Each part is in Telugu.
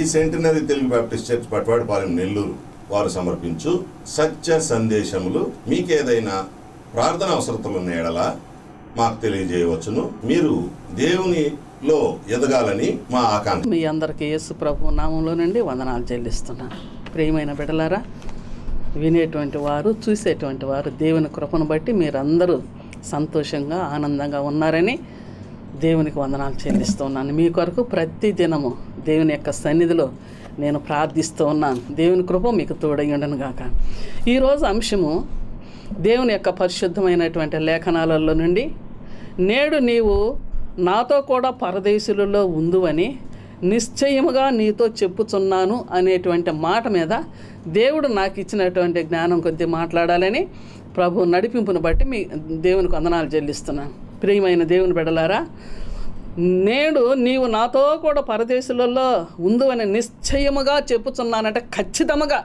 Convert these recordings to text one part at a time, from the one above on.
Centenary Telugu Baptist church Patwadipalem Nellore వారు సమర్పించు సత్య సందేశములు మీకేదైనా ప్రార్థన అవసరతలు ఉన్న ఎడల మాకు తెలియజేయవచ్చును మీరు దేవునిలో ఎదగాలని మా ఆకాంక్ష మీ అందరికీ యేసు ప్రభు నామంలో నుండి వందనాలు చెల్లిస్తున్నాను ప్రియమైన బిడ్డలారా వినేటువంటి వారు చూసేటువంటి వారు దేవుని కృపను బట్టి మీరందరూ సంతోషంగా ఆనందంగా ఉన్నారని దేవునికి వందనాలు చెల్లిస్తున్నాను మీ కొరకు ప్రతి దినము దేవుని యొక్క సన్నిధిలో నేను ప్రార్థిస్తూ ఉన్నాను దేవుని కృప మీకు తోడై ఉండను గాక ఈరోజు అంశము దేవుని యొక్క పరిశుద్ధమైనటువంటి లేఖనాలలో నుండి నేడు నీవు నాతో కూడా పరదేశులలో ఉందువని నిశ్చయముగా నీతో చెప్పుచున్నాను అనేటువంటి మాట మీద దేవుడు నాకు ఇచ్చినటువంటి జ్ఞానం కొద్ది మాట్లాడాలని ప్రభు నడిపింపును బట్టి మీ దేవునికి వందనాలు చెల్లిస్తున్నాను ప్రియమైన దేవుని బిడలారా నేడు నీవు నాతో కూడా పరదేశులలో ఉందు అని నిశ్చయముగా చెప్పుచున్నానంటే ఖచ్చితముగా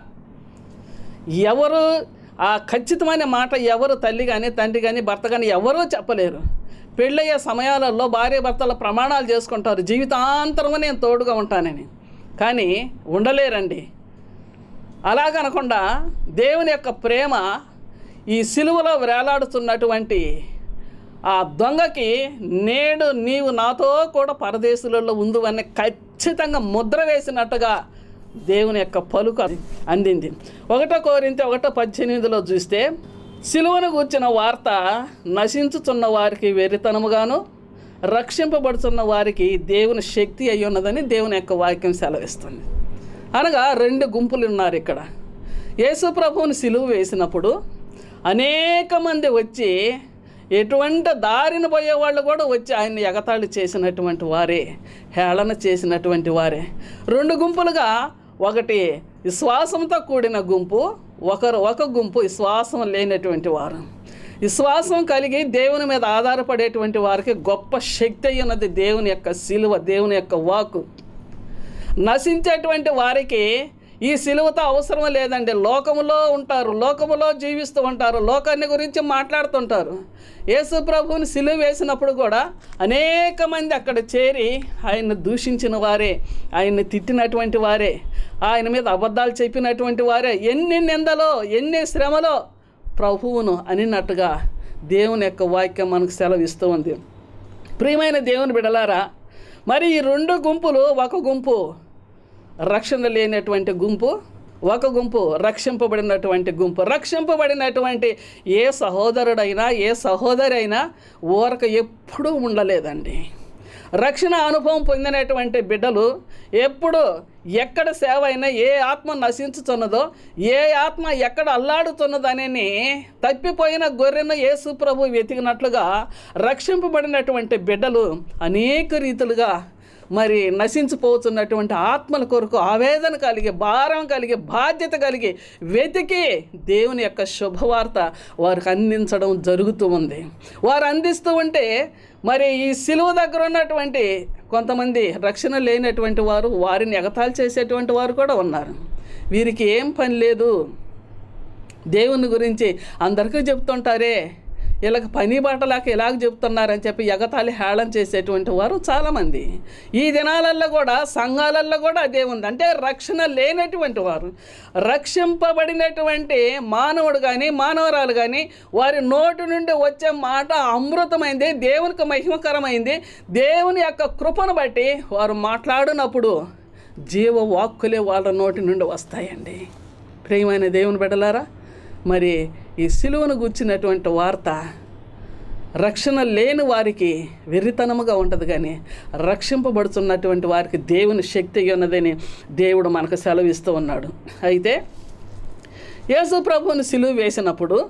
ఎవరు ఆ ఖచ్చితమైన మాట ఎవరు తల్లి కానీ తండ్రి కానీ భర్త కానీ ఎవరూ చెప్పలేరు పెళ్ళయ్యే సమయాలలో భార్య భర్తల ప్రమాణాలు చేసుకుంటారు జీవితాంతరము నేను తోడుగా ఉంటానని కానీ ఉండలేరండి అలాగనకుండా దేవుని యొక్క ప్రేమ ఈ సిలువలో వేలాడుతున్నటువంటి ఆ దొంగకి నేడు నీవు నాతో కూడా పరదేశులలో ఉందువని ఖచ్చితంగా ముద్ర వేసినట్టుగా దేవుని యొక్క పలుకు అందింది ఒకటో కోరింతే ఒకటో పద్దెనిమిదిలో చూస్తే సిలువను కూర్చిన వార్త నశించుతున్న వారికి వెరితనముగాను రక్షింపబడుతున్న వారికి దేవుని శక్తి అయి ఉన్నదని దేవుని యొక్క వాక్యం సెలవిస్తుంది అనగా రెండు గుంపులు ఉన్నారు ఇక్కడ యేసు ప్రభువుని సిలువ వేసినప్పుడు అనేక మంది వచ్చి ఎటువంటి దారిన పోయే వాళ్ళు కూడా వచ్చి ఆయన్ని ఎగతాళి చేసినటువంటి వారే హేళన చేసినటువంటి వారే రెండు గుంపులుగా ఒకటి విశ్వాసంతో కూడిన గుంపు ఒకరు ఒక గుంపు విశ్వాసం లేనటువంటి వారు విశ్వాసం కలిగి దేవుని మీద ఆధారపడేటువంటి వారికి గొప్ప శక్తి అయి ఉన్నది దేవుని యొక్క సిలువ దేవుని యొక్క వాకు నశించేటువంటి వారికి ఈ సిలువతో అవసరం లేదండి లోకములో ఉంటారు లోకములో జీవిస్తూ ఉంటారు లోకాన్ని గురించి మాట్లాడుతుంటారు యేసు ప్రభువుని సిలువ వేసినప్పుడు కూడా అనేక మంది అక్కడ చేరి ఆయన్ని దూషించిన వారే ఆయన్ని తిట్టినటువంటి వారే ఆయన మీద అబద్ధాలు చెప్పినటువంటి వారే ఎన్ని నిందలో ఎన్ని శ్రమలో ప్రభువును అనినట్టుగా దేవుని యొక్క వాక్యం మనకు సెలవిస్తూ ఉంది ప్రియమైన దేవుని బిడలారా మరి ఈ రెండు గుంపులు ఒక గుంపు రక్షణ లేనటువంటి గుంపు ఒక గుంపు రక్షింపబడినటువంటి గుంపు రక్షింపబడినటువంటి ఏ సహోదరుడైనా ఏ సహోదరైనా ఊరక ఎప్పుడూ ఉండలేదండి రక్షణ అనుభవం పొందినటువంటి బిడ్డలు ఎప్పుడు ఎక్కడ సేవ అయినా ఏ ఆత్మ నశించుతున్నదో ఏ ఆత్మ ఎక్కడ అల్లాడుతున్నదనని తప్పిపోయిన గొర్రెను యేసు ప్రభు వెతికినట్లుగా రక్షింపబడినటువంటి బిడ్డలు అనేక రీతులుగా మరి నశించిపోతున్నటువంటి ఆత్మల కొరకు ఆవేదన కలిగి భారం కలిగి బాధ్యత కలిగి వెతికి దేవుని యొక్క శుభవార్త వారికి అందించడం జరుగుతూ ఉంది వారు అందిస్తూ ఉంటే మరి ఈ సిలువ దగ్గర ఉన్నటువంటి కొంతమంది రక్షణ లేనటువంటి వారు వారిని ఎగతాళి చేసేటువంటి వారు కూడా ఉన్నారు వీరికి ఏం పని లేదు దేవుని గురించి అందరికీ చెప్తుంటారే వీళ్ళకి పని బాటలాక ఇలాగ చెప్తున్నారని చెప్పి ఎగతాళి హేళన చేసేటువంటి వారు చాలామంది ఈ దినాలల్లో కూడా సంఘాలల్లో కూడా అదే ఉంది అంటే రక్షణ లేనటువంటి వారు రక్షింపబడినటువంటి మానవుడు కానీ మానవరాలు కానీ వారి నోటి నుండి వచ్చే మాట అమృతమైంది దేవునికి మహిమకరమైంది దేవుని యొక్క కృపను బట్టి వారు మాట్లాడినప్పుడు జీవ వాక్కులే వాళ్ళ నోటి నుండి వస్తాయండి ప్రియమైన దేవుని బిడ్డలారా మరి ఈ సిలువను గుచ్చినటువంటి వార్త రక్షణ లేని వారికి వెర్రితనముగా ఉంటుంది కానీ రక్షింపబడుతున్నటువంటి వారికి దేవుని శక్తి ఉన్నదని దేవుడు మనకు సెలవిస్తూ ఉన్నాడు అయితే యేసు ప్రభువుని సిలువ వేసినప్పుడు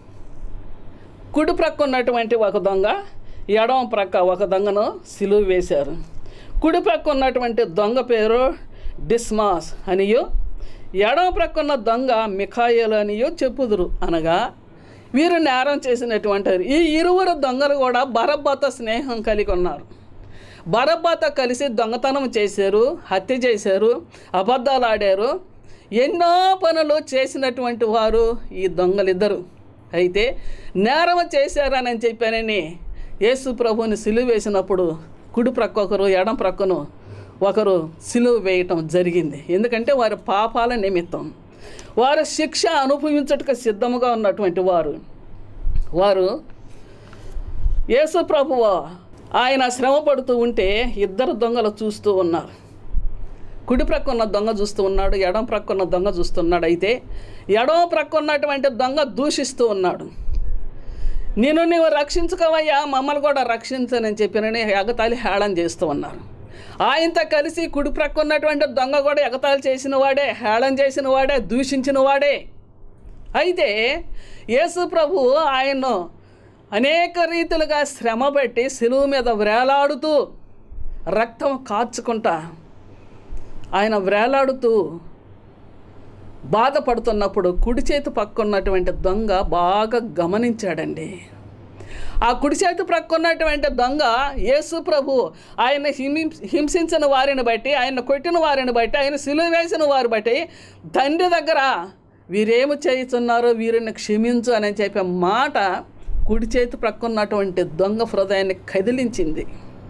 కుడి ప్రక్క ఉన్నటువంటి ఒక దొంగ ఎడమ ప్రక్క ఒక దొంగను సిలువ వేశారు కుడి ప్రక్క ఉన్నటువంటి దొంగ పేరు డిస్మాస్ అనియో ఎడమ ప్రక్కన్న దొంగ మిఖాయిలు అనియో చెప్పుదురు అనగా వీరు నేరం చేసినటువంటి వారు. ఈ ఇరువురు దొంగలు కూడా బరబ్బతో స్నేహం కలిగి ఉన్నారు బరబ్బతో కలిసి దొంగతనం చేశారు హత్య చేశారు అబద్ధాలు ఆడారు ఎన్నో పనులు చేసినటువంటి వారు ఈ దొంగలిద్దరు అయితే నేరం చేశారని చెప్పానని యేసు ప్రభుని సిలువ వేసినప్పుడు కుడి ప్రక్క ఒకరు ఎడం ప్రక్కను ఒకరు సిలువ వేయటం జరిగింది ఎందుకంటే వారి పాపాల నిమిత్తం వారు శిక్ష అనుభవించటకు సిద్ధముగా ఉన్నటువంటి వారు వారు యేసు ప్రభువ ఆయన శ్రమ పడుతూ ఉంటే ఇద్దరు దొంగలు చూస్తూ ఉన్నారు కుడి ప్రక్క ఉన్న దొంగ చూస్తూ ఉన్నాడు ఎడం ప్రక్క ఉన్న దొంగ చూస్తున్నాడు అయితే ఎడమ ప్రక్క ఉన్నటువంటి దొంగ దూషిస్తూ ఉన్నాడు నేను నీవు రక్షించుకోవయ్యా మమ్మల్ని కూడా రక్షించనని చెప్పినని ఎగతాళి హేళన చేస్తూ ఉన్నారు ఆయనతో కలిసి కుడి ప్రక్క ఉన్నటువంటి దొంగ కూడా ఎగతాళి చేసిన వాడే హేళన చేసిన వాడే దూషించిన వాడే అయితే యేసు ప్రభు ఆయన్ను అనేక రీతులుగా శ్రమ పెట్టి సిలువు మీద వేలాడుతూ రక్తం కార్చుకుంటా ఆయన వేలాడుతూ బాధపడుతున్నప్పుడు కుడి చేతి పక్క ఉన్నటువంటి దొంగ బాగా గమనించాడండి ఆ కుడి చేతి ప్రక్క ఉన్నటువంటి దొంగ యేసు ప్రభు ఆయన హిమి హింసించిన వారిని బట్టి ఆయన కొట్టిన వారిని బట్టి ఆయన సిలువ వేసిన వారి బట్టి తండ్రి దగ్గర వీరేమి చేయుచున్నారో వీరిని క్షమించు అని చెప్పే మాట కుడి చేతి ప్రక్క ఉన్నటువంటి దొంగ హృదయాన్ని కదిలించింది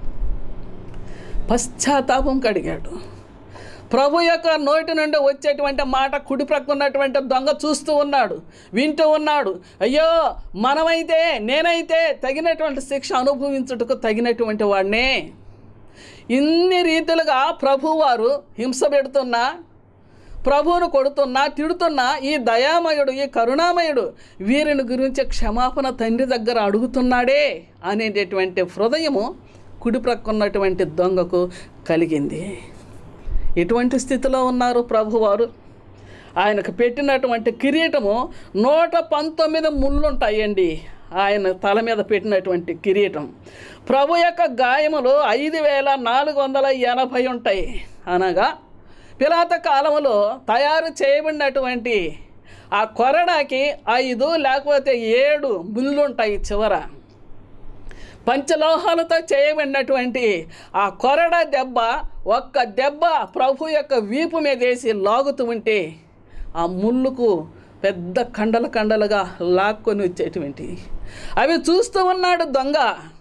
పశ్చాత్తాపం కడిగాడు ప్రభు యొక్క నోటి నుండి వచ్చేటువంటి మాట కుడి ప్రక్క ఉన్నటువంటి దొంగ చూస్తూ ఉన్నాడు వింటూ ఉన్నాడు అయ్యో మనమైతే నేనైతే తగినటువంటి శిక్ష అనుభవించుటకు తగినటువంటి వాడినే ఇన్ని రీతిలుగా ప్రభువారు హింస పెడుతున్నా ప్రభువును కొడుతున్నా తిడుతున్నా ఈ దయామయుడు ఈ కరుణామయుడు వీరిని గురించి క్షమాపణ తండ్రి దగ్గర అడుగుతున్నాడే అనేటటువంటి హృదయము కుడి ప్రక్క ఉన్నటువంటి దొంగకు కలిగింది ఎటువంటి స్థితిలో ఉన్నారు ప్రభువారు ఆయనకు పెట్టినటువంటి కిరీటము నూట పంతొమ్మిది ముళ్ళుంటాయండి ఆయన తల మీద పెట్టినటువంటి కిరీటం ప్రభు యొక్క గాయములు ఐదు వేల నాలుగు వందల ఎనభై ఉంటాయి అనగా పిలాత కాలంలో తయారు చేయబడినటువంటి ఆ కొరడాకి ఐదు లేకపోతే ఏడు ముళ్ళుంటాయి చివర పంచలోహాలతో చేయబడినటువంటి ఆ కొరడ దెబ్బ ఒక్క దెబ్బ ప్రభు యొక్క వీపు మీద వేసి లాగుతూ ఉంటే ఆ ముళ్ళుకు పెద్ద కండల కండలుగా లాక్కొని వచ్చేటువంటి అవి చూస్తూ ఉన్నాడు దొంగ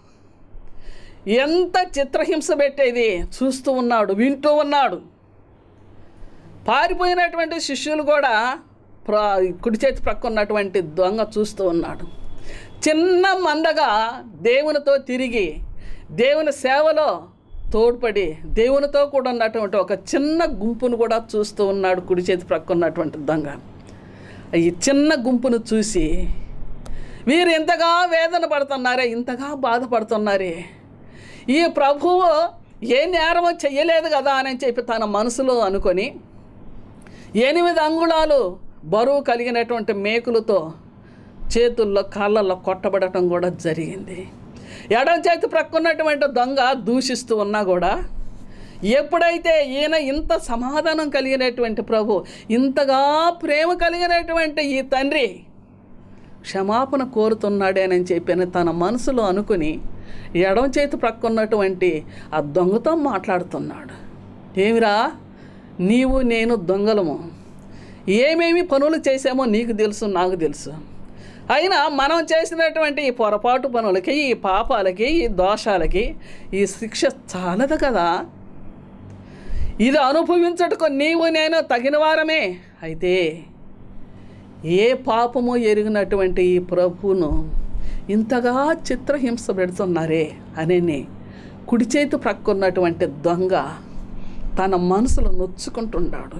ఎంత చిత్రహింస పెట్టేది చూస్తూ ఉన్నాడు వింటూ ఉన్నాడు పారిపోయినటువంటి శిష్యులు కూడా ప్ర కుడి చేతి ప్రక్క ఉన్నటువంటి దొంగ చూస్తూ ఉన్నాడు చిన్న మందగా దేవునితో తిరిగి దేవుని సేవలో తోడ్పడి దేవునితో కూడా ఉన్నటువంటి ఒక చిన్న గుంపును కూడా చూస్తూ ఉన్నాడు కుడి చేతి ప్రక్క ఉన్నటువంటి దొంగ ఈ చిన్న గుంపును చూసి వీరు ఇంతగా వేదన పడుతున్నారే ఇంతగా బాధపడుతున్నారే ఈ ప్రభువు ఏ నేరమో చెయ్యలేదు కదా అని చెప్పి తన మనసులో అనుకొని ఎనిమిది అంగుళాలు బరువు కలిగినటువంటి మేకులతో చేతుల్లో కాళ్ళల్లో కొట్టబడటం కూడా జరిగింది ఎడమ చేతి ప్రక్కన్నటువంటి దొంగ దూషిస్తూ ఉన్నా కూడా ఎప్పుడైతే ఈయన ఇంత సమాధానం కలిగినటువంటి ప్రభు ఇంతగా ప్రేమ కలిగినటువంటి ఈ తండ్రి క్షమాపణ కోరుతున్నాడేనని చెప్పని తన మనసులో అనుకుని ఎడమ చేతి ప్రక్క ఉన్నటువంటి ఆ దొంగతో మాట్లాడుతున్నాడు ఏమిరా నీవు నేను దొంగలము ఏమేమి పనులు చేసామో నీకు తెలుసు నాకు తెలుసు అయినా మనం చేసినటువంటి ఈ పొరపాటు పనులకి ఈ పాపాలకి ఈ దోషాలకి ఈ శిక్ష చాలదు కదా ఇది అనుభవించటకు నీవు నేను తగిన వారమే అయితే ఏ పాపము ఎరిగినటువంటి ఈ ప్రభువును ఇంతగా చిత్రహింస పెడుతున్నారే అని కుడి చేతి ప్రక్కన్నటువంటి దొంగ తన మనసులో నొచ్చుకుంటున్నాడు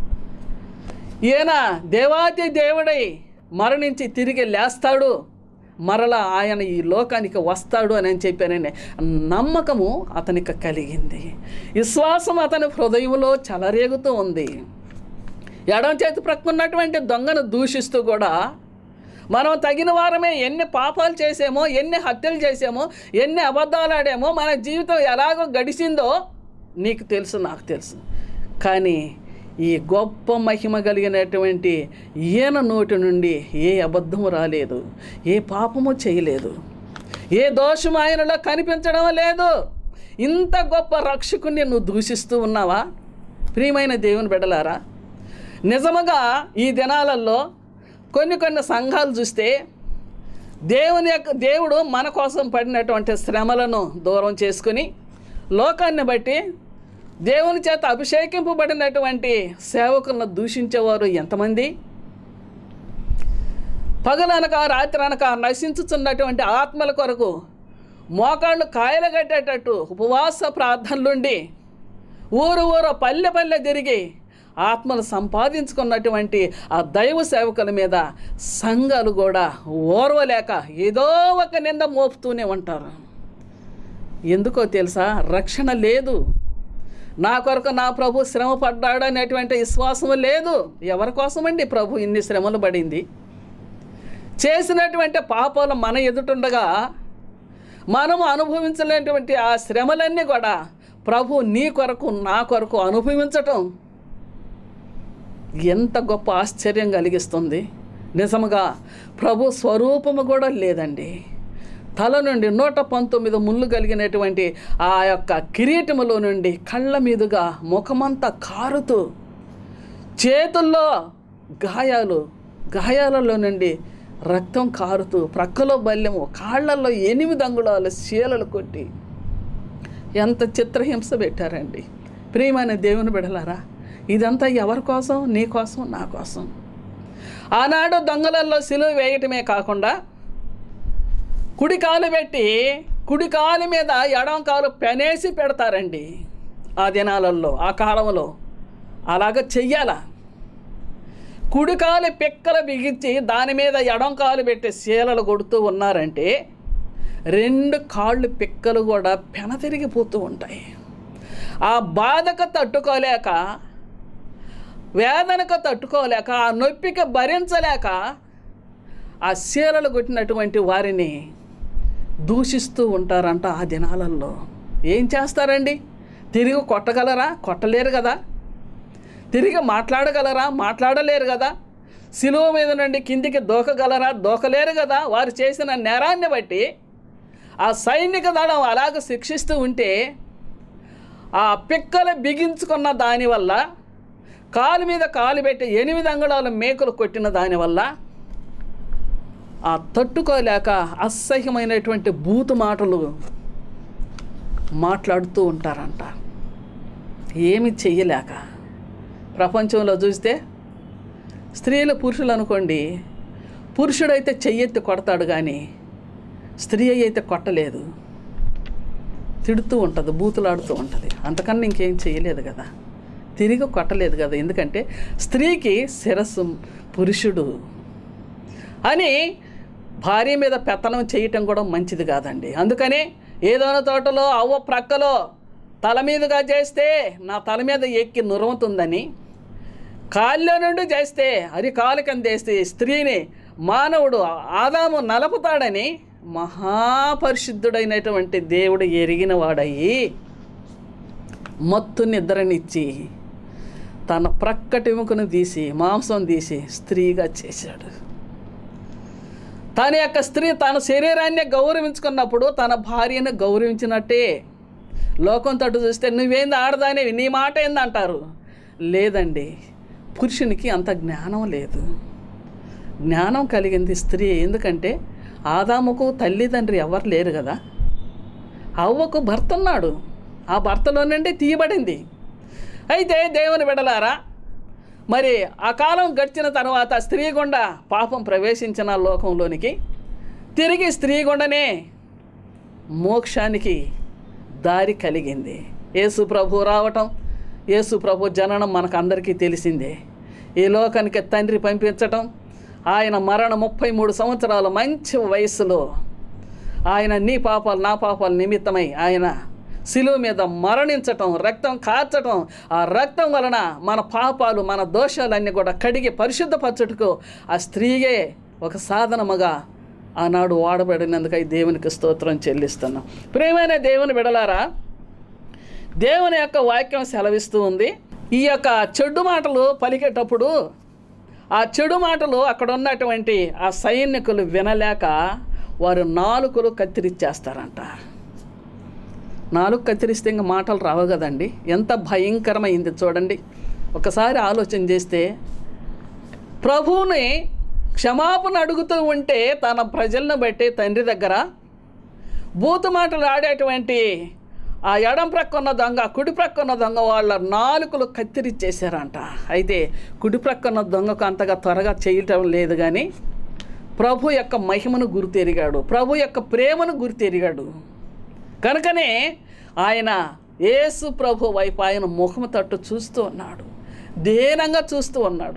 ఈయన దేవాది దేవుడై మరణించి తిరిగి లేస్తాడు మరలా ఆయన ఈ లోకానికి వస్తాడు అని చెప్పానని నమ్మకము అతనికి కలిగింది విశ్వాసం అతని హృదయంలో చెలరేగుతూ ఉంది ఎడం చేతి ప్రక్కన్నటువంటి దొంగను దూషిస్తూ కూడా మనం తగిన వారమే ఎన్ని పాపాలు చేసామో ఎన్ని హత్యలు చేసామో ఎన్ని అబద్ధాలు ఆడామో మన జీవితం ఎలాగో గడిచిందో నీకు తెలుసు నాకు తెలుసు కానీ ఈ గొప్ప మహిమ కలిగినటువంటి ఈయన నోటి నుండి ఏ అబద్ధము రాలేదు ఏ పాపము చేయలేదు ఏ దోషం ఆయనలో కనిపించడం లేదు ఇంత గొప్ప రక్షకుని నువ్వు దూషిస్తూ ఉన్నావా ప్రియమైన దేవుని బిడ్డలారా నిజముగా ఈ దినాలలో కొన్ని కొన్ని సంఘాలు చూస్తే దేవుని యొక్క దేవుడు మన కోసం పడినటువంటి శ్రమలను దూరం చేసుకుని లోకాన్ని బట్టి దేవుని చేత అభిషేకింపబడినటువంటి సేవకులను దూషించేవారు ఎంతమంది పగలనక రాత్రి అనక నశించుతున్నటువంటి ఆత్మల కొరకు మోకాళ్ళు కాయలు కట్టేటట్టు ఉపవాస ప్రార్థనలుండి ఊరు ఊరు పల్లె పల్లె తిరిగి ఆత్మలు సంపాదించుకున్నటువంటి ఆ దైవ సేవకుల మీద సంఘాలు కూడా ఓర్వలేక ఏదో ఒక నింద మోపుతూనే ఉంటారు ఎందుకో తెలుసా రక్షణ లేదు నా కొరకు నా ప్రభు శ్రమ పడ్డాడు అనేటువంటి విశ్వాసం లేదు ఎవరి కోసమండి ప్రభు ఇన్ని శ్రమలు పడింది చేసినటువంటి పాపాలు మన ఎదుటుండగా మనము అనుభవించలేనటువంటి ఆ శ్రమలన్నీ కూడా ప్రభు నీ కొరకు నా కొరకు అనుభవించటం ఎంత గొప్ప ఆశ్చర్యం కలిగిస్తుంది నిజముగా ప్రభు స్వరూపము కూడా లేదండి తల నుండి నూట పంతొమ్మిది ముళ్ళు కలిగినటువంటి ఆ యొక్క కిరీటములో నుండి కళ్ళ మీదుగా ముఖమంతా కారుతూ చేతుల్లో గాయాలు గాయాలలో నుండి రక్తం కారుతూ ప్రక్కలో బల్యము కాళ్ళల్లో ఎనిమిది అంగుళాలు శీలలు కొట్టి ఎంత చిత్రహింస పెట్టారండి ప్రియమైన దేవుని బిడలారా ఇదంతా ఎవరి కోసం నీ కోసం నా కోసం ఆనాడు దొంగలల్లో సిలువ వేయటమే కాకుండా కుడి కాలు పెట్టి కుడి కాలు మీద ఎడం కాలు పెనేసి పెడతారండి ఆ దినాలలో ఆ కాలంలో అలాగ చెయ్యాలా కుడి కాలు పిక్కలు బిగించి దాని మీద ఎడం కాలు పెట్టి శీలలు కొడుతూ ఉన్నారంటే రెండు కాళ్ళు పిక్కలు కూడా పెన తిరిగిపోతూ ఉంటాయి ఆ బాధకు తట్టుకోలేక వేదనకు తట్టుకోలేక ఆ నొప్పికి భరించలేక ఆ శీలలు కొట్టినటువంటి వారిని దూషిస్తూ ఉంటారంట ఆ దినాలలో ఏం చేస్తారండి తిరిగి కొట్టగలరా కొట్టలేరు కదా తిరిగి మాట్లాడగలరా మాట్లాడలేరు కదా సిలువ మీద నుండి కిందికి దూకగలరా దూకలేరు కదా వారు చేసిన నేరాన్ని బట్టి ఆ సైనిక దళం అలాగ శిక్షిస్తూ ఉంటే ఆ పిక్కలు బిగించుకున్న దానివల్ల కాలు మీద కాలు పెట్టి ఎనిమిది అంగుళాల మేకులు కొట్టిన దానివల్ల ఆ తట్టుకోలేక అసహ్యమైనటువంటి బూతు మాటలు మాట్లాడుతూ ఉంటారంట ఏమి చెయ్యలేక ప్రపంచంలో చూస్తే స్త్రీలు పురుషులు అనుకోండి పురుషుడైతే చెయ్యెత్తి కొడతాడు కానీ స్త్రీ అయితే కొట్టలేదు తిడుతూ ఉంటుంది బూతులాడుతూ ఉంటుంది అంతకన్నా ఇంకేం చేయలేదు కదా తిరిగి కొట్టలేదు కదా ఎందుకంటే స్త్రీకి శిరస్సు పురుషుడు అని భార్య మీద పెత్తనం చేయటం కూడా మంచిది కాదండి అందుకని ఏదోన తోటలో అవ్వ ప్రక్కలో తల మీదుగా చేస్తే నా తల మీద ఎక్కి నురవుతుందని కాళ్ళలో నుండి చేస్తే అది కాలు కింద వేస్తే స్త్రీని మానవుడు ఆదాము నలుపుతాడని మహాపరిశుద్ధుడైనటువంటి దేవుడు ఎరిగిన వాడయ్యి మత్తు నిద్రనిచ్చి తన ప్రక్కటెముకను తీసి మాంసం తీసి స్త్రీగా చేశాడు తన యొక్క స్త్రీ తన శరీరాన్ని గౌరవించుకున్నప్పుడు తన భార్యను గౌరవించినట్టే లోకం తట్టు చూస్తే నువ్వేంది ఆడదానేవి నీ మాట ఏందంటారు లేదండి పురుషునికి అంత జ్ఞానం లేదు జ్ఞానం కలిగింది స్త్రీ ఎందుకంటే ఆదాముకు తల్లిదండ్రి ఎవరు లేరు కదా అవ్వకు భర్త ఉన్నాడు ఆ భర్తలో నుండి తీయబడింది అయితే దేవుని బిడలారా మరి ఆ కాలం గడిచిన తర్వాత స్త్రీ గుండా పాపం ప్రవేశించిన లోకంలోనికి తిరిగి స్త్రీ గుండనే మోక్షానికి దారి కలిగింది యేసు ప్రభు రావటం యేసు ప్రభు జననం మనకు అందరికీ తెలిసిందే ఈ లోకానికి తండ్రి పంపించటం ఆయన మరణ ముప్పై మూడు సంవత్సరాల మంచి వయస్సులో ఆయన నీ పాపాలు నా పాపాల నిమిత్తమై ఆయన శిలువ మీద మరణించటం రక్తం కార్చటం ఆ రక్తం వలన మన పాపాలు మన దోషాలన్నీ కూడా కడిగి పరిశుద్ధపరచుటకు ఆ స్త్రీయే ఒక సాధనముగా ఆనాడు వాడబడినందుకై దేవునికి స్తోత్రం చెల్లిస్తున్నాం ప్రేమైన దేవుని బిడలారా దేవుని యొక్క వాక్యం సెలవిస్తూ ఉంది ఈ యొక్క చెడు మాటలు పలికేటప్పుడు ఆ చెడు మాటలు అక్కడ ఉన్నటువంటి ఆ సైనికులు వినలేక వారు నాలుకలు కత్తిరిచ్చేస్తారంట నాలుగు కత్తిరిస్తే ఇంకా మాటలు రావు కదండి ఎంత భయంకరమైంది చూడండి ఒకసారి ఆలోచన చేస్తే ప్రభువుని క్షమాపణ అడుగుతూ ఉంటే తన ప్రజలను బట్టి తండ్రి దగ్గర బూతు మాటలు ఆడేటువంటి ఆ ఎడం ప్రక్క ఉన్న దొంగ కుడి ప్రక్క ఉన్న దొంగ వాళ్ళ నాలుకలు కత్తిరిచ్చేశారంట అయితే కుడి ప్రక్క ఉన్న దొంగకు అంతగా త్వరగా చేయటం లేదు కానీ ప్రభు యొక్క మహిమను గుర్తెరిగాడు ప్రభు యొక్క ప్రేమను గుర్తెరిగాడు కనుకనే ఆయన యేసు ప్రభు వైపు ఆయన ముఖము తట్టు చూస్తూ ఉన్నాడు దీనంగా చూస్తూ ఉన్నాడు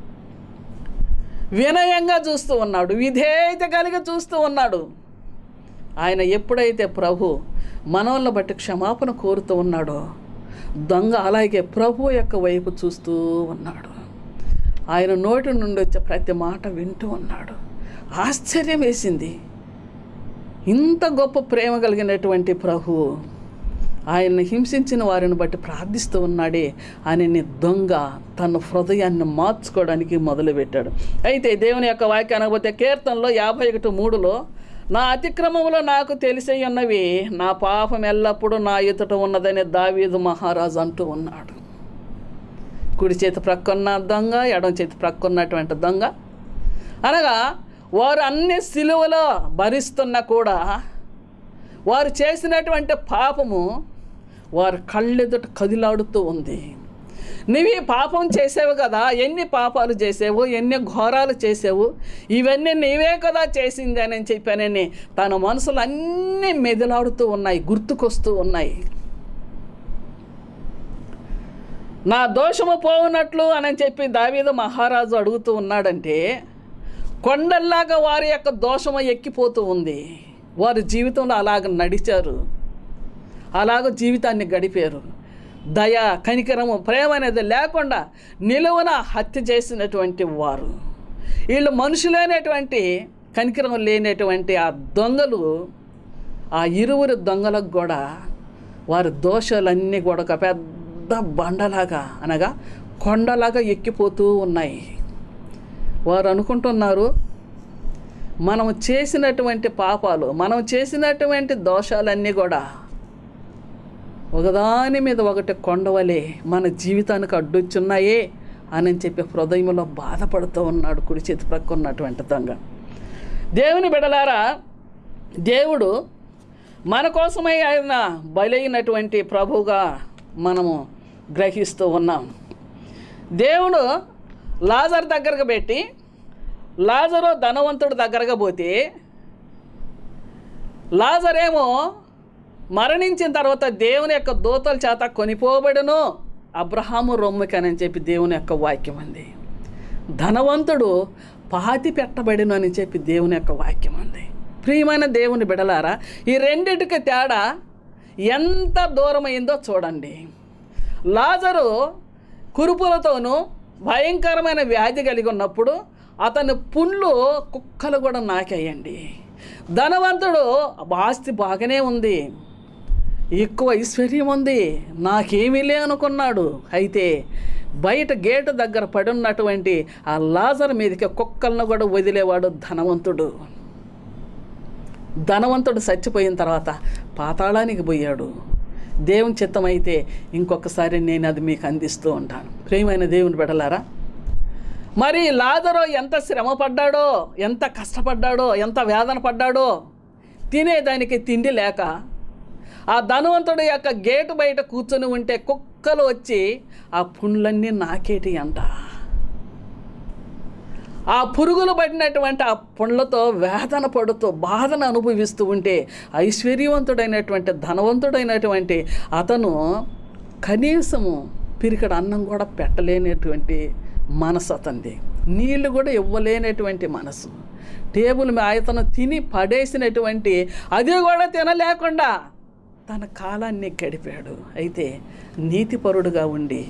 వినయంగా చూస్తూ ఉన్నాడు విధేయత కలిగి చూస్తూ ఉన్నాడు ఆయన ఎప్పుడైతే ప్రభు మనల్ని బట్టి క్షమాపణ కోరుతూ ఉన్నాడో దొంగ అలాగే ప్రభు యొక్క వైపు చూస్తూ ఉన్నాడు ఆయన నోటి నుండి వచ్చే ప్రతి మాట వింటూ ఉన్నాడు ఆశ్చర్యం వేసింది ఇంత గొప్ప ప్రేమ కలిగినటువంటి ప్రభువు ఆయన్ని హింసించిన వారిని బట్టి ప్రార్థిస్తూ ఉన్నాడే అని దొంగ తన హృదయాన్ని మార్చుకోవడానికి మొదలుపెట్టాడు అయితే దేవుని యొక్క వాక్యానికి పోతే కీర్తనలో యాభై ఒకటి మూడులో నా అతిక్రమములో నాకు తెలిసి ఉన్నవి నా పాపం ఎల్లప్పుడూ నా ఎదుట ఉన్నదని దావీదు మహారాజు అంటూ ఉన్నాడు కుడి చేతి ప్రక్కన్న దొంగ ఎడం చేతి ప్రక్కన్నటువంటి దొంగ అనగా వారు అన్ని సిలువలో భరిస్తున్నా కూడా వారు చేసినటువంటి పాపము వారి కళ్ళెదుట కదిలాడుతూ ఉంది నువ్వు ఈ పాపం చేసావు కదా ఎన్ని పాపాలు చేసావు ఎన్ని ఘోరాలు చేసావు ఇవన్నీ నీవే కదా చేసింది అని చెప్పానని తన మనసులో అన్నీ మెదిలాడుతూ ఉన్నాయి గుర్తుకొస్తూ ఉన్నాయి నా దోషము పోవునట్లు అని చెప్పి దావీదు మహారాజు అడుగుతూ ఉన్నాడంటే కొండల్లాగా వారి యొక్క దోషము ఎక్కిపోతూ ఉంది వారి జీవితంలో అలాగ నడిచారు అలాగ జీవితాన్ని గడిపారు దయ కనికరము ప్రేమ అనేది లేకుండా నిలువున హత్య చేసినటువంటి వారు వీళ్ళు మనుషులైనటువంటి కనికరం లేనటువంటి ఆ దొంగలు ఆ ఇరువురు దొంగలకు కూడా వారి దోషాలన్నీ కూడా ఒక పెద్ద బండలాగా అనగా కొండలాగా ఎక్కిపోతూ ఉన్నాయి వారు అనుకుంటున్నారు మనం చేసినటువంటి పాపాలు మనం చేసినటువంటి దోషాలన్నీ కూడా ఒకదాని మీద ఒకటి కొండవలే మన జీవితానికి అడ్డొచ్చున్నాయే అని చెప్పి హృదయంలో బాధపడుతూ ఉన్నాడు కుడి చేతి ప్రక్క ఉన్నటువంటి దొంగ దేవుని బిడలారా దేవుడు మన కోసమై ఆయన బలైనటువంటి ప్రభువుగా మనము గ్రహిస్తూ ఉన్నాం దేవుడు లాజర్ దగ్గరకు పెట్టి లాజరు ధనవంతుడు దగ్గరగా పోతే లాజరేమో మరణించిన తర్వాత దేవుని యొక్క దూతల చేత కొనిపోబడును అబ్రహాము రొమ్ముకని చెప్పి దేవుని యొక్క వాక్యం ఉంది ధనవంతుడు పాతి పెట్టబడిను అని చెప్పి దేవుని యొక్క వాక్యం ఉంది ప్రియమైన దేవుని బిడలారా ఈ రెండిటికి తేడా ఎంత దూరమైందో చూడండి లాజరు కురుపులతోనూ భయంకరమైన వ్యాధి కలిగి ఉన్నప్పుడు అతని పుండ్లు కుక్కలు కూడా నాకేయండి ధనవంతుడు ఆస్తి బాగానే ఉంది ఎక్కువ ఐశ్వర్యం ఉంది నాకేమీ లే అనుకున్నాడు అయితే బయట గేటు దగ్గర పడి ఉన్నటువంటి ఆ లాజర్ మీదకి కుక్కలను కూడా వదిలేవాడు ధనవంతుడు ధనవంతుడు చచ్చిపోయిన తర్వాత పాతాళానికి పోయాడు దేవుని చిత్తమైతే ఇంకొకసారి నేను అది మీకు అందిస్తూ ఉంటాను ప్రియమైన దేవుని బిడలారా మరి లాజరు ఎంత శ్రమ పడ్డాడో ఎంత కష్టపడ్డాడో ఎంత వేదన పడ్డాడో తినేదానికి తిండి లేక ఆ ధనవంతుడి యొక్క గేటు బయట కూర్చొని ఉంటే కుక్కలు వచ్చి ఆ పుండ్లన్నీ నాకేటి అంట ఆ పురుగులు పడినటువంటి ఆ పుండ్లతో వేదన పడుతూ బాధను అనుభవిస్తూ ఉంటే ఐశ్వర్యవంతుడైనటువంటి ధనవంతుడైనటువంటి అతను కనీసము పిరికడ అన్నం కూడా పెట్టలేనటువంటి మనసు అతనిది నీళ్లు కూడా ఇవ్వలేనటువంటి మనసు టేబుల్ మీద అతను తిని పడేసినటువంటి అది కూడా తినలేకుండా తన కాలాన్ని గడిపాడు అయితే నీతిపరుడుగా ఉండి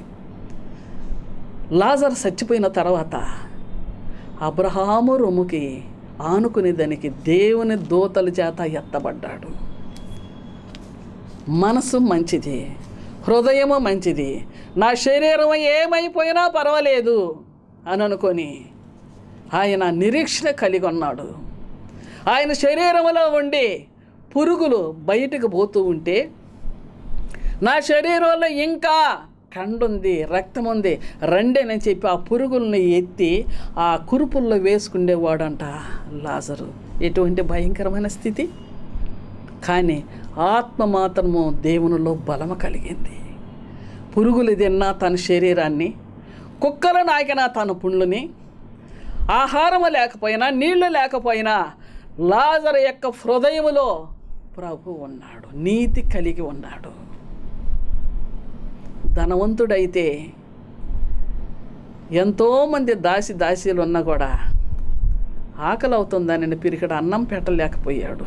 లాజర్ చచ్చిపోయిన తర్వాత అబ్రహాము రొమ్ముకి ఆనుకునే దానికి దేవుని దూతల చేత ఎత్తబడ్డాడు మనసు మంచిది హృదయము మంచిది నా శరీరం ఏమైపోయినా పర్వాలేదు అని అనుకొని ఆయన నిరీక్షణ కలిగి ఉన్నాడు ఆయన శరీరంలో ఉండి పురుగులు బయటకు పోతూ ఉంటే నా శరీరంలో ఇంకా కండుంది రక్తం ఉంది రండేనని చెప్పి ఆ పురుగుల్ని ఎత్తి ఆ కురుపుల్లో వేసుకునేవాడంట లాజరు ఎటువంటి భయంకరమైన స్థితి కానీ ఆత్మ మాత్రము దేవునిలో బలము కలిగింది పురుగులు తిన్నా తన శరీరాన్ని కుక్కలు నాకినా తన పుండ్లుని ఆహారము లేకపోయినా నీళ్లు లేకపోయినా లాజర్ యొక్క హృదయములో ప్రభు ఉన్నాడు నీతి కలిగి ఉన్నాడు ధనవంతుడైతే ఎంతోమంది దాసి దాసీలు ఉన్నా కూడా ఆకలి అవుతుందని పిరికడ అన్నం పెట్టలేకపోయాడు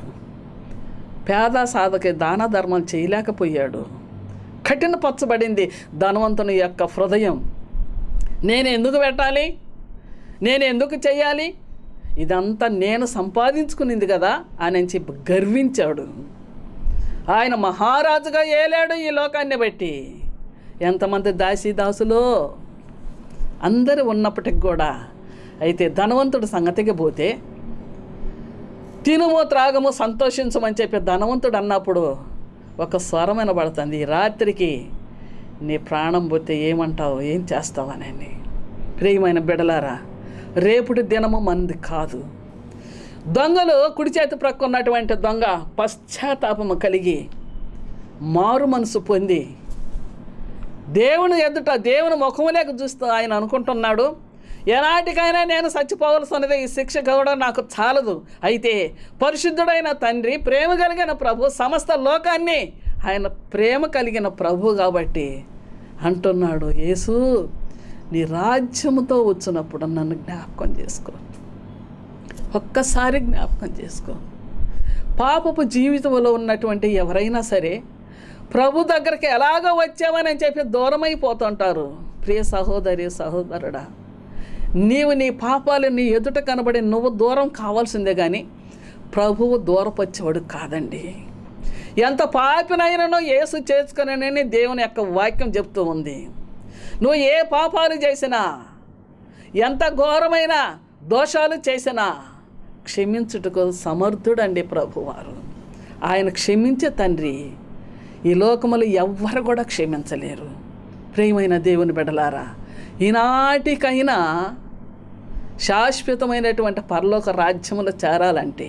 పేద సాధకి దాన ధర్మం చేయలేకపోయాడు కఠిన పచ్చబడింది ధనవంతుని యొక్క హృదయం నేను ఎందుకు పెట్టాలి నేను ఎందుకు చేయాలి ఇదంతా నేను సంపాదించుకునింది కదా అని చెప్పి గర్వించాడు ఆయన మహారాజుగా ఏలాడు ఈ లోకాన్ని బట్టి ఎంతమంది దాసి దాసులో అందరూ ఉన్నప్పటికి కూడా అయితే ధనవంతుడు సంగతికి పోతే తినుము త్రాగము సంతోషించమని చెప్పి ధనవంతుడు అన్నప్పుడు ఒక స్వరం వినబడుతుంది ఈ రాత్రికి నీ ప్రాణం పోతే ఏమంటావు ఏం చేస్తావనని ప్రియమైన బిడలారా రేపుటి దినము మంది కాదు దొంగలు కుడి చేతి ప్రక్క ఉన్నటువంటి దొంగ పశ్చాత్తాపము కలిగి మారు మనసు పొంది దేవుని ఎదుట దేవుని ముఖములేక చూస్తూ ఆయన అనుకుంటున్నాడు ఎనాటికైనా నేను చచ్చిపోవలసినది ఈ శిక్ష కూడా నాకు చాలదు అయితే పరిశుద్ధుడైన తండ్రి ప్రేమ కలిగిన ప్రభు సమస్త లోకాన్ని ఆయన ప్రేమ కలిగిన ప్రభు కాబట్టి అంటున్నాడు యేసు నీ రాజ్యముతో వచ్చినప్పుడు నన్ను జ్ఞాపకం చేసుకో ఒక్కసారి జ్ఞాపకం చేసుకో పాపపు జీవితంలో ఉన్నటువంటి ఎవరైనా సరే ప్రభు దగ్గరికి ఎలాగో వచ్చామని చెప్పి దూరమైపోతుంటారు ప్రియ సహోదరి సహోదరుడా నీవు నీ పాపాలు నీ ఎదుట కనబడి నువ్వు దూరం కావాల్సిందే కానీ ప్రభువు దూరపచ్చేవాడు కాదండి ఎంత పాపినైనానో యేసు చేసుకునని దేవుని యొక్క వాక్యం చెప్తూ ఉంది నువ్వు ఏ పాపాలు చేసినా ఎంత ఘోరమైన దోషాలు చేసినా క్షమించుటకు సమర్థుడండి ప్రభువారు ఆయన క్షమించే తండ్రి ఈ లోకములు ఎవ్వరు కూడా క్షమించలేరు ప్రియమైన దేవుని బిడలారా ఈనాటికైనా శాశ్వతమైనటువంటి పరలోక రాజ్యములు చేరాలంటే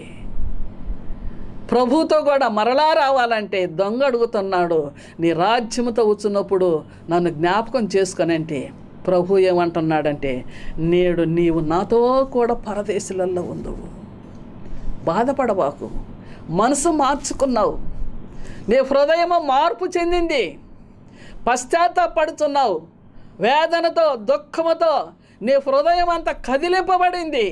ప్రభుతో కూడా మరలా రావాలంటే దొంగ అడుగుతున్నాడు నీ రాజ్యముతో వచ్చినప్పుడు నన్ను జ్ఞాపకం చేసుకొనంటే ప్రభు ఏమంటున్నాడంటే నేడు నీవు నాతో కూడా పరదేశులలో ఉందవు బాధపడబాకు మనసు మార్చుకున్నావు నీ హృదయము మార్పు చెందింది పశ్చాత్తాపడుతున్నావు వేదనతో దుఃఖముతో నీ హృదయం అంతా కదిలింపబడింది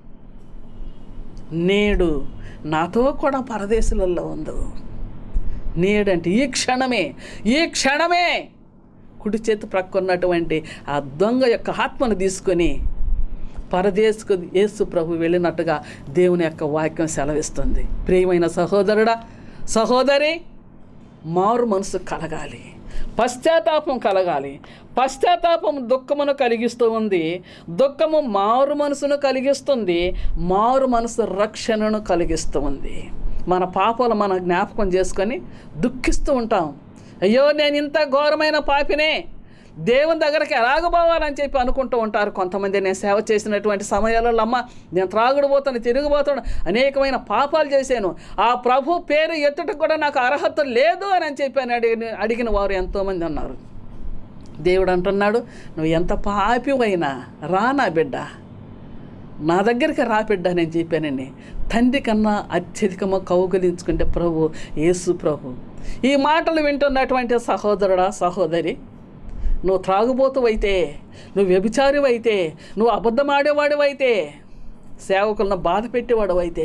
నేడు నాతో కూడా పరదేశులలో ఉందు నేడంటే ఈ క్షణమే ఈ క్షణమే కుడి చేతి ప్రక్కన్నటువంటి ఆ దొంగ యొక్క ఆత్మను తీసుకొని పరదేశకు యేసు ప్రభు వెళ్ళినట్టుగా దేవుని యొక్క వాక్యం సెలవిస్తుంది ప్రియమైన సహోదరుడా సహోదరి మారు మనసు కలగాలి పశ్చాత్తాపం కలగాలి పశ్చాత్తాపం దుఃఖమును కలిగిస్తూ ఉంది దుఃఖము మారు మనసును కలిగిస్తుంది మారు మనసు రక్షణను కలిగిస్తూ ఉంది మన పాపాలు మన జ్ఞాపకం చేసుకొని దుఃఖిస్తూ ఉంటాం అయ్యో నేను ఇంత ఘోరమైన పాపినే దేవుని దగ్గరికి ఎలాగ పోవాలని చెప్పి అనుకుంటూ ఉంటారు కొంతమంది నేను సేవ చేసినటువంటి సమయాలలో అమ్మ నేను త్రాగుడు పోతాను తిరిగిపోతాను అనేకమైన పాపాలు చేశాను ఆ ప్రభు పేరు ఎత్తుటకు కూడా నాకు అర్హత లేదు అని చెప్పి అని అడిగిన అడిగిన వారు ఎంతోమంది అన్నారు దేవుడు అంటున్నాడు నువ్వు ఎంత పాపివైనా రా నా బిడ్డ నా దగ్గరికి రా బిడ్డ నేను చెప్పానండి తండ్రి కన్నా అత్యధికము కౌగులించుకుంటే ప్రభు యేసు ప్రభు ఈ మాటలు వింటున్నటువంటి సహోదరుడా సహోదరి నువ్వు త్రాగుబోతువైతే నువ్వు వ్యభిచారివైతే నువ్వు అబద్ధమాడేవాడివైతే సేవకులను బాధ పెట్టేవాడవైతే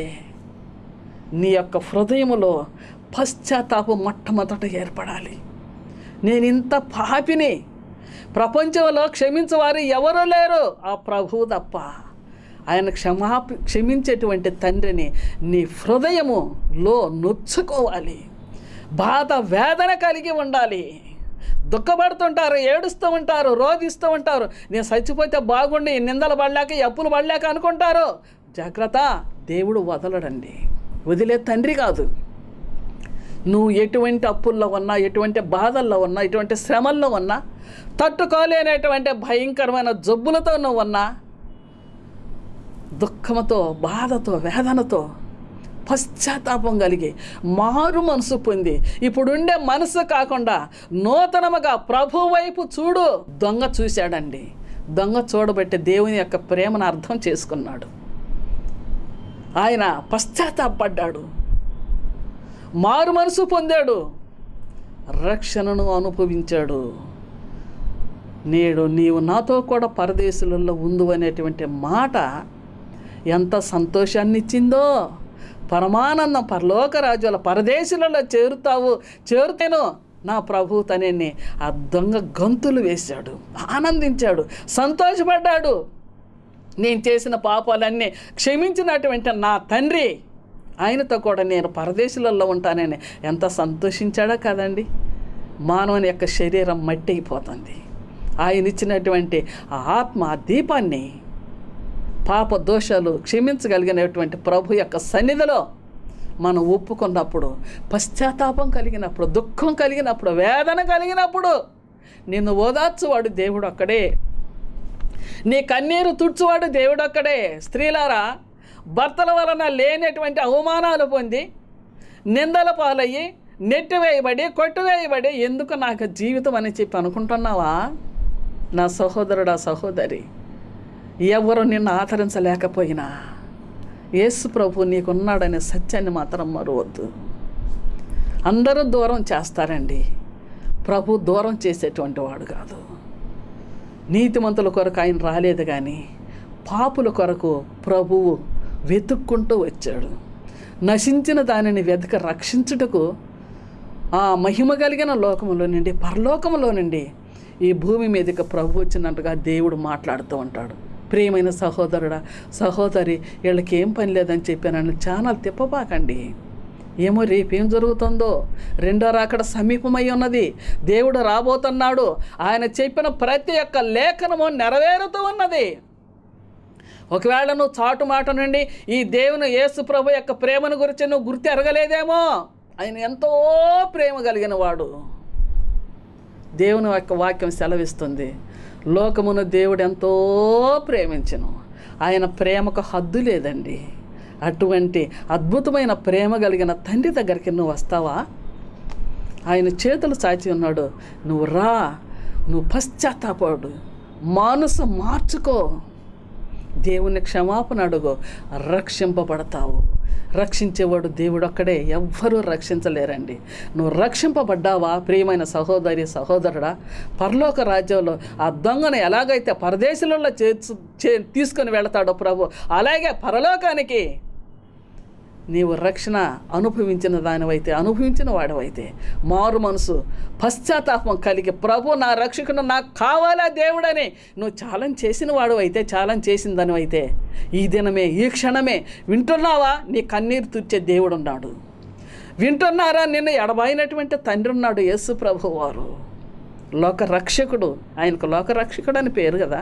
నీ యొక్క హృదయములో పశ్చాత్తాపం మొట్టమొదట ఏర్పడాలి నేను ఇంత పాపిని ప్రపంచంలో క్షమించేవారు ఎవరూ లేరు ఆ ప్రభువు తప్ప ఆయన క్షమాపి క్షమించేటువంటి తండ్రిని నీ హృదయములో నొచ్చుకోవాలి బాధ వేదన కలిగి ఉండాలి దుఃఖపడుతుంటారు ఏడుస్తూ ఉంటారు రోధిస్తూ ఉంటారు నేను చచ్చిపోతే బాగుండి ఈ నిందలు పడలేక ఈ అప్పులు పడలేక అనుకుంటారు జాగ్రత్త దేవుడు వదలడండి వదిలే తండ్రి కాదు నువ్వు ఎటువంటి అప్పుల్లో ఉన్నా ఎటువంటి బాధల్లో ఉన్నా ఎటువంటి శ్రమల్లో ఉన్నా తట్టుకోలేనటువంటి భయంకరమైన జబ్బులతో నువ్వు ఉన్నా దుఃఖముతో బాధతో వేదనతో పశ్చాత్తాపం కలిగి మారు మనసు పొంది ఇప్పుడుండే మనసు కాకుండా నూతనముగా ప్రభు వైపు చూడు దొంగ చూశాడండి దొంగ చూడబట్టి దేవుని యొక్క ప్రేమను అర్థం చేసుకున్నాడు ఆయన పశ్చాత్తాపడ్డాడు మారు మనసు పొందాడు రక్షణను అనుభవించాడు నేడు నీవు నాతో కూడా పరదేశులలో ఉందు అనేటువంటి మాట ఎంత సంతోషాన్ని ఇచ్చిందో పరమానందం పరలోక రాజ్యాల పరదేశులలో చేరుతావు చేరుతాను నా ప్రభు తనని ఆ దొంగ గంతులు వేశాడు ఆనందించాడు సంతోషపడ్డాడు నేను చేసిన పాపాలన్నీ క్షమించినటువంటి నా తండ్రి ఆయనతో కూడా నేను పరదేశులలో ఉంటానని ఎంత సంతోషించాడో కదండి మానవుని యొక్క శరీరం మట్టి అయిపోతుంది ఆయన ఇచ్చినటువంటి ఆ ఆత్మ ఆ దీపాన్ని పాప దోషాలు క్షమించగలిగినటువంటి ప్రభు యొక్క సన్నిధిలో మనం ఒప్పుకున్నప్పుడు పశ్చాత్తాపం కలిగినప్పుడు దుఃఖం కలిగినప్పుడు వేదన కలిగినప్పుడు నిన్ను ఓదార్చువాడు దేవుడు అక్కడే నీ కన్నీరు తుడుచువాడు దేవుడు అక్కడే స్త్రీలారా భర్తల వలన లేనటువంటి అవమానాలు పొంది నిందల పాలయ్యి నెట్టివేయబడి కొట్టివేయబడి ఎందుకు నాకు జీవితం అని చెప్పి అనుకుంటున్నావా నా సహోదరుడా సహోదరి ఎవరు నిన్ను ఆదరించలేకపోయినా యేసు ప్రభు నీకున్నాడనే సత్యాన్ని మాత్రం మరవద్దు అందరూ దూరం చేస్తారండి ప్రభు దూరం చేసేటువంటి వాడు కాదు నీతిమంతుల కొరకు ఆయన రాలేదు కానీ పాపుల కొరకు ప్రభువు వెతుక్కుంటూ వచ్చాడు నశించిన దానిని వెతక రక్షించుటకు ఆ మహిమ కలిగిన లోకములో నుండి పరలోకములో నుండి ఈ భూమి మీదకి ప్రభు వచ్చినట్టుగా దేవుడు మాట్లాడుతూ ఉంటాడు ప్రియమైన సహోదరుడా సహోదరి వీళ్ళకి ఏం పని లేదని చెప్పానని ఛానల్ తిప్పబాకండి ఏమో రేపేం జరుగుతుందో రెండో రాకడ సమీపమై ఉన్నది దేవుడు రాబోతున్నాడు ఆయన చెప్పిన ప్రతి ఒక్క లేఖనము నెరవేరుతూ ఉన్నది ఒకవేళ నువ్వు చాటు మాట నుండి ఈ దేవుని యేసు ప్రభు యొక్క ప్రేమను గురించి నువ్వు గుర్తు ఎరగలేదేమో ఆయన ఎంతో ప్రేమ కలిగిన వాడు దేవుని యొక్క వాక్యం సెలవిస్తుంది లోకమును దేవుడు ఎంతో ప్రేమించను ఆయన ప్రేమకు హద్దు లేదండి అటువంటి అద్భుతమైన ప్రేమ కలిగిన తండ్రి దగ్గరికి నువ్వు వస్తావా ఆయన చేతులు చాచి ఉన్నాడు నువ్వు రా నువ్వు పశ్చాత్తాపడు మానసు మార్చుకో దేవుని క్షమాపణ అడుగు రక్షింపబడతావు రక్షించేవాడు దేవుడు ఒక్కడే ఎవ్వరూ రక్షించలేరండి నువ్వు రక్షింపబడ్డావా ప్రియమైన సహోదరి సహోదరుడా పరలోక రాజ్యంలో ఆ దొంగను ఎలాగైతే పరదేశంలో చేర్చు చే తీసుకొని వెళతాడో ప్రభు అలాగే పరలోకానికి నీవు రక్షణ అనుభవించిన దానివైతే అనుభవించిన వాడవైతే మారు మనసు పశ్చాత్తాపం కలిగి ప్రభు నా రక్షకుడు నాకు కావాలా దేవుడని నువ్వు చాలం చేసిన వాడు అయితే చాలం చేసిన దానివైతే ఈ దినమే ఈ క్షణమే వింటున్నావా నీ కన్నీరు తుచ్చే దేవుడు ఉన్నాడు వింటున్నారా నిన్ను ఎడబాయినటువంటి తండ్రి ఉన్నాడు యేసు ప్రభు వారు లోక రక్షకుడు ఆయనకు లోక రక్షకుడు అని పేరు కదా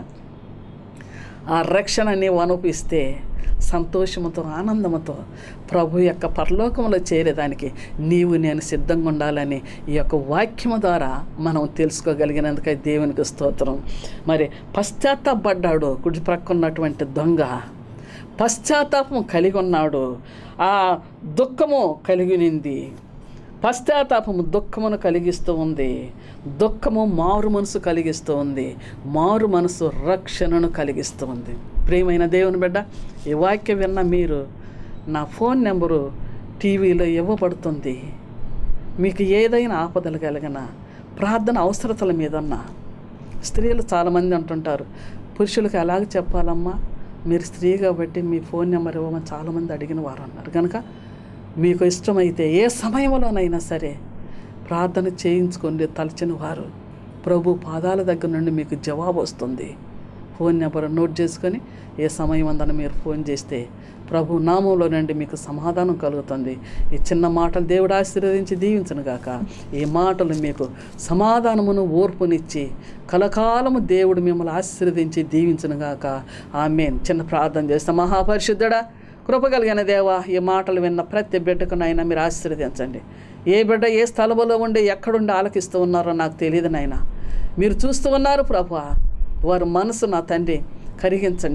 ఆ రక్షణ నీవు అనుపిస్తే సంతోషముతో ఆనందముతో ప్రభు యొక్క పరలోకంలో చేరేదానికి నీవు నేను సిద్ధంగా ఉండాలని ఈ యొక్క వాక్యము ద్వారా మనం తెలుసుకోగలిగినందుకై దేవునికి స్తోత్రం మరి పశ్చాత్తాపడ్డాడు కుడి ప్రక్కన్నటువంటి దొంగ పశ్చాత్తాపం కలిగి ఉన్నాడు ఆ దుఃఖము కలిగినింది పశ్చాత్తాపము దుఃఖమును కలిగిస్తూ ఉంది దుఃఖము మారు మనసు కలిగిస్తూ ఉంది మారు మనసు రక్షణను కలిగిస్తూ ఉంది ప్రియమైన దేవుని బిడ్డ ఈ వాక్యం విన్న మీరు నా ఫోన్ నెంబరు టీవీలో ఇవ్వబడుతుంది మీకు ఏదైనా ఆపదలు కలిగిన ప్రార్థన అవసరతల మీద ఉన్న స్త్రీలు చాలామంది అంటుంటారు పురుషులకు ఎలాగ చెప్పాలమ్మా మీరు స్త్రీ కాబట్టి మీ ఫోన్ నెంబర్ ఇవ్వమని చాలామంది అడిగిన వారు అన్నారు కనుక మీకు ఇష్టమైతే ఏ సమయంలోనైనా సరే ప్రార్థన చేయించుకోండి తలచిన వారు ప్రభు పాదాల దగ్గర నుండి మీకు జవాబు వస్తుంది ఫోన్ నెంబర్ నోట్ చేసుకొని ఏ సమయం అందన మీరు ఫోన్ చేస్తే ప్రభు నామంలో నుండి మీకు సమాధానం కలుగుతుంది ఈ చిన్న మాటలు దేవుడు ఆశీర్వదించి దీవించను గాక ఈ మాటలు మీకు సమాధానమును ఓర్పునిచ్చి కలకాలము దేవుడు మిమ్మల్ని ఆశీర్వదించి దీవించను గాక ఆమెన్ చిన్న ప్రార్థన చేస్తాం మహాపరిశుద్ధుడా కృప కలిగిన దేవా ఈ మాటలు విన్న ప్రతి బిడ్డకు నాయన మీరు ఆశీర్వదించండి ఏ బిడ్డ ఏ స్థలంలో ఉండి ఎక్కడుండి ఆలకిస్తూ ఉన్నారో నాకు తెలియదు నాయన మీరు చూస్తూ ఉన్నారు ప్రభు వారి మనసు నా తండ్రి కరిగించండి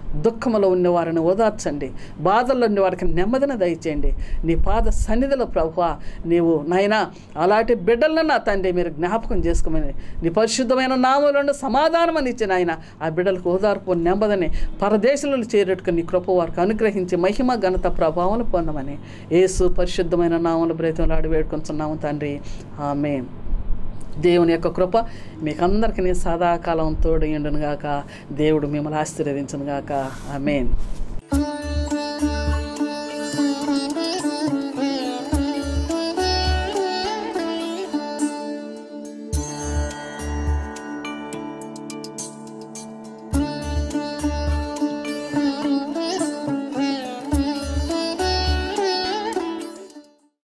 దుఃఖంలో ఉన్న వారిని ఓదార్చండి బాధల్లో ఉన్న వారికి నెమ్మదిని దయచేయండి నీ పాద సన్నిధిలో ప్రభువా నీవు నాయనా అలాంటి బిడ్డలను నా తండ్రి మీరు జ్ఞాపకం చేసుకోమని నీ పరిశుద్ధమైన నామంలో సమాధానం అని ఇచ్చిన ఆయన ఆ బిడ్డలకు ఓదార్పు నెమ్మదని పరదేశంలో చేరేట్టుకు నీ కృప వారికి అనుగ్రహించి మహిమ ఘనత ప్రభావం పొందమని యేసు పరిశుద్ధమైన నామలు బ్రతంలాడి వేడుకొంచున్నాము తండ్రి ఆమె దేవుని యొక్క కృప మీకు అందరికీ సదాకాలం తోడు గాక దేవుడు మిమ్మల్ని ఆశీర్వదించును గాక ఆమెన్